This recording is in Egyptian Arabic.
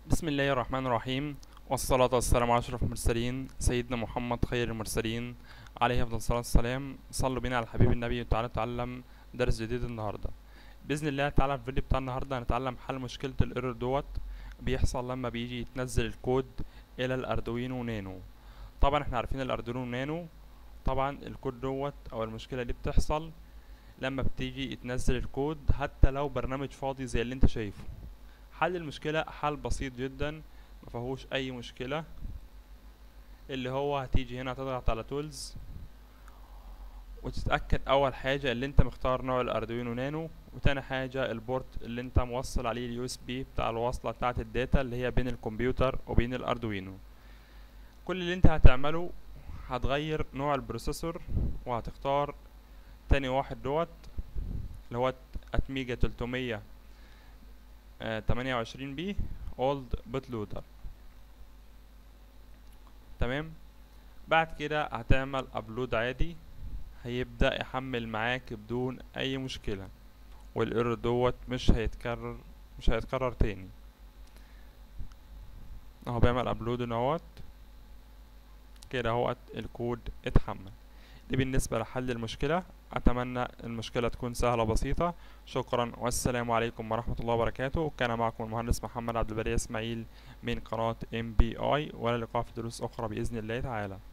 بسم الله الرحمن الرحيم والصلاة والسلام على أشرف المرسلين سيدنا محمد خير المرسلين عليه أفضل الصلاة والسلام صلوا بينا على حبيب النبي وتعالى نتعلم درس جديد النهاردة بإذن الله تعالى في الفيديو بتاع النهاردة هنتعلم حل مشكلة الايرور دوت بيحصل لما بيجي يتنزل الكود إلى الأردوينو نانو طبعا احنا عارفين الأردوينو نانو طبعا الكود دوت أو المشكلة دي بتحصل لما بتيجي يتنزل الكود حتى لو برنامج فاضي زي اللي انت شايفه حل المشكلة حل بسيط جدا مفيهوش اي مشكلة اللي هو هتيجي هنا تضغط على تولز وتتأكد اول حاجة اللي انت مختار نوع الاردوينو نانو وتاني حاجة البورت اللي انت موصل عليه اليو اس بي بتاع الوصلة بتاعة الداتا اللي هي بين الكمبيوتر وبين الاردوينو كل اللي انت هتعمله هتغير نوع البروسيسور وهتختار تاني واحد دوت اللي هو اتميجا تلتمية تمانية وعشرين بي اولد بوت لودر تمام بعد كده هتعمل ابلود عادي هيبدأ يحمل معاك بدون اي مشكلة والايرور دوت مش هيتكرر مش هيتكرر تاني اهو بيعمل ابلود اهوت كده اهوت الكود اتحمل دي بالنسبة لحل المشكلة أتمنى المشكلة تكون سهلة بسيطة شكرا والسلام عليكم ورحمة الله وبركاته كان معكم المهندس محمد عبد البري إسماعيل من قناة ام بي اي ولا لقاء في دروس أخرى بإذن الله تعالى